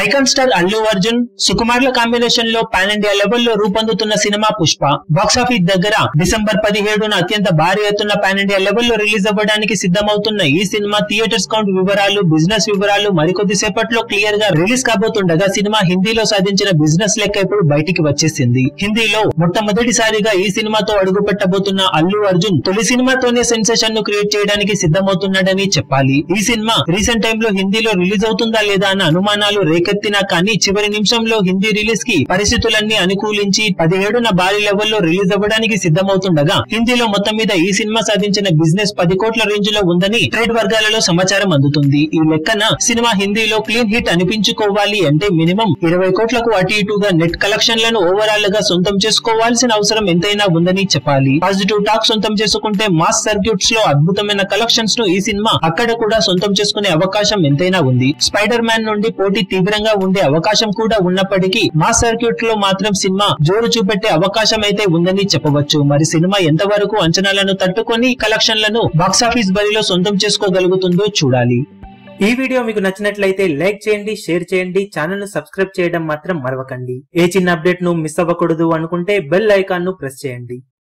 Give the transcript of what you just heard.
icon star Allu Arjun సుకుమార్ల combination లో pan India level లో రూపొందుతున్న సినిమా పుష్ప బాక్సాఫీస్ దగ్గర డిసెంబర్ పదిహేడున అత్యంత భారీ ఎత్తున పాన్ ఇండియా లెవెల్ లో రిలీజ్ అవ్వడానికి సిద్ధమవుతున్న ఈ సినిమా థియేటర్స్ కౌంట్ వివరాలు బిజినెస్ వివరాలు మరికొద్ది సేపట్లో క్లియర్ గా రిలీజ్ కాబోతుండగా సినిమా హిందీలో సాధించిన బిజినెస్ లెక్క ఇప్పుడు బయటికి వచ్చేసింది హిందీలో మొట్టమొదటిసారిగా ఈ సినిమాతో అడుగు పెట్టబోతున్న అల్లు అర్జున్ తొలి సినిమాతోనే సెన్సేషన్ ను క్రియేట్ చేయడానికి సిద్ధమవుతున్నాడని చెప్పాలి ఈ సినిమా రీసెంట్ టైమ్ లో హిందీలో రిలీజ్ అవుతుందా లేదా అన్న అనుమానాలు రేకెత్తినా కానీ చివరి నిమిషంలో హిందీ రిలీజ్ కి పరిస్థితులన్నీ అనుకూలించి పదిహేడున భారీ లెవెల్లో రిలీజ్ అవ్వడానికి సిద్ధమవుతుండగా హిందీలో మొత్తం మీద ఈ సినిమా సాధించిన బిజినెస్ పది కోట్ల రేంజ్ లో ఉందని ట్రేడ్ వర్గాలలో సమాచారం అందుతుంది ఈ లెక్కన సినిమా హిందీలో క్లీన్ హిట్ అనిపించుకోవాలి అంటే మినిమం ఇరవై కోట్లకు అటు ఇటుగా నెట్ కలెక్షన్లను ఓవరాల్ గా సొంతం చేసుకోవాల్సిన అవసరం ఎంతైనా ఉందని చెప్పాలి పాజిటివ్ టాక్ సొంతం చేసుకుంటే మాస్ సర్క్యూట్స్ లో అద్భుతమైన కలెక్షన్స్ ను ఈ సినిమా అక్కడ కూడా సొంతం చేసుకునే అవకాశం ఎంతైనా ఉంది స్పైడర్ మ్యాన్ నుండి పోటీ తీవ్రంగా ఉండే అవకాశం కూడా ఉన్నప్పటికీ మాస్ సర్క్యూట్ లో మాత్రం సినిమా జోరు చూపెట్టే అవకాశం అయితే ఉందని చెప్పవచ్చు మరి సినిమా ఎంతవరకు అంచనాలను తట్టుకొని కలెక్షన్లను బాక్సాఫీస్ బరిలో సొంతం చేసుకోగలుగుతుందో చూడాలి ఈ వీడియో మీకు నచ్చినట్లయితే లైక్ చేయండి షేర్ చేయండి ఛానల్ ను సబ్స్క్రైబ్ చేయడం మాత్రం మరవకండి ఏ చిన్న అప్డేట్ ను మిస్ అవ్వకూడదు అనుకుంటే బెల్ ఐకాన్ ను ప్రెస్ చేయండి